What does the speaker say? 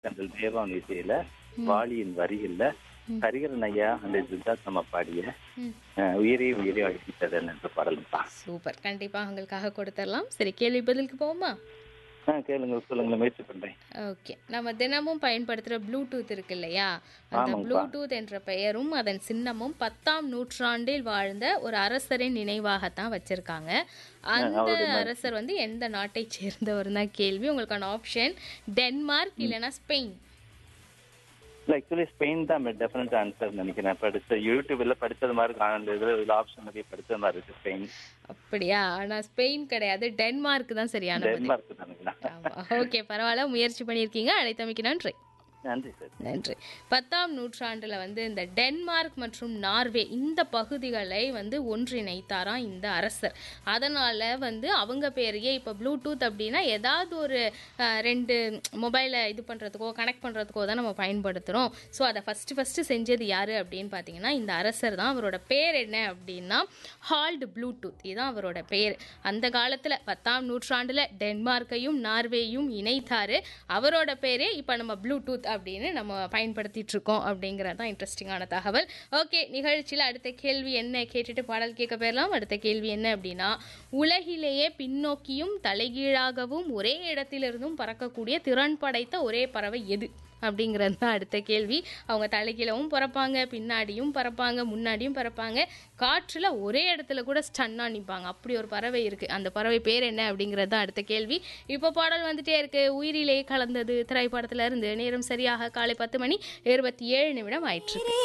கண்டல் தேவான் இசையில வாலியின் வரிகள்ல ஹரிகரன் ஐயா அந்த சித்தார்த் நம்ம பாடிய ம். அஹ், உயிரே உயிரே அழித்ததன் என்ற பாடல் தான் சூப்பர் கண்டிப்பாக உங்களுக்காக கொடுத்துடலாம் சரி கேள்வி பதிலுக்கு போவோமா ஆ கேளுங்க சொல்லுங்க முயற்சி பண்றேன் ஓகே நம்ம தினமும் பயன்படுத்துகிற ப்ளூடூத் இருக்கு இல்லையா அந்த ஆமாங்கப்பா. ப்ளூடூத் என்ற பெயரும் அதன் சின்னமும் பத்தாம் நூற்றாண்டில் வாழ்ந்த ஒரு அரசரின் நினைவாகத்தான் வச்சிருக்காங்க அந்த அவருடைய அரசர் வந்து எந்த நாட்டை சேர்ந்தவர் தான் கேள்வி உங்களுக்கான ஆப்ஷன் டென்மார்க் இல்லைன்னா ஸ்பெயின் இல்ல ஆக்சுவலி ஸ்பெயின் தான் டெஃபினட் ஆன்சர் நினைக்கிறேன் படிச்ச யூடியூப்ல படிச்சது மாதிரி இருக்கு. அந்த இதுல ஆப்ஷன் நிறைய படிச்சது மாதிரி இருக்கு ஸ்பெயின் அப்படியா ஆனா ஸ்பெயின் கிடையாது டென்மார்க் தான் சரியான பதில் டென்மார்க் தானுங்களா ஆமா ஓகே பரவாயில்ல முயற்சி பண்ணியிருக்கீங்க அழைத்தமைக்கு நன்றி நன்றி சார் நன்றி பத்தாம் நூற்றாண்டுல வந்து இந்த டென்மார்க் மற்றும் நார்வே இந்த பகுதிகளை வந்து ஒன்றிணைத்தாராம் இந்த அரசர் அதனால வந்து அவங்க பேரையே இப்போ ப்ளூடூத் அப்படின்னா ஏதாவது ஒரு அஹ், ரெண்டு மொபைலை இது பண்ணுறதுக்கோ கனெக்ட் பண்ணுறதுக்கோ தான் நம்ம பயன்படுத்துகிறோம் ஸோ அதை ஃபஸ்ட்டு ஃபஸ்ட்டு செஞ்சது யார் அப்படின்னு பார்த்தீங்கன்னா இந்த அரசர் தான் அவரோட பேர் என்ன அப்படின்னா ஹால்டு ப்ளூடூத் இதுதான் அவரோட பேர் அந்த காலத்தில் பத்தாம் நூற்றாண்டில் டென்மார்க்கையும் நார்வேயும் இணைத்தாரு அவரோட பேரே இப்போ நம்ம ப்ளூடூத் அப்படின்னு நம்ம பயன்படுத்திட்டு இருக்கோம் அப்படிங்கிறது தான் இன்ட்ரெஸ்டிங்கான தகவல் ஓகே நிகழ்ச்சியில் அடுத்த கேள்வி என்ன கேட்டுட்டு பாடல் கேட்க போயிடலாம் அடுத்த கேள்வி என்ன அப்படின்னா உலகிலேயே பின்னோக்கியும் தலைகீழாகவும் ஒரே இடத்திலிருந்தும் பறக்கக்கூடிய திறன் படைத்த ஒரே பறவை எது அப்படிங்கிறது தான் அடுத்த கேள்வி அவங்க தலைகீழவும் பறப்பாங்க பின்னாடியும் பறப்பாங்க முன்னாடியும் பறப்பாங்க காற்றில் ஒரே இடத்துல கூட ஸ்டன்னாக நிற்பாங்க அப்படி ஒரு பறவை இருக்குது அந்த பறவை பேர் என்ன அப்படிங்கிறது தான் அடுத்த கேள்வி இப்போ பாடல் வந்துட்டே இருக்கு உயிரிலே கலந்தது திரைப்படத்துல இருந்து நேரம் சரியாக காலை பத்து மணி இருபத்தி ஏழு நிமிடம் ஆயிற்று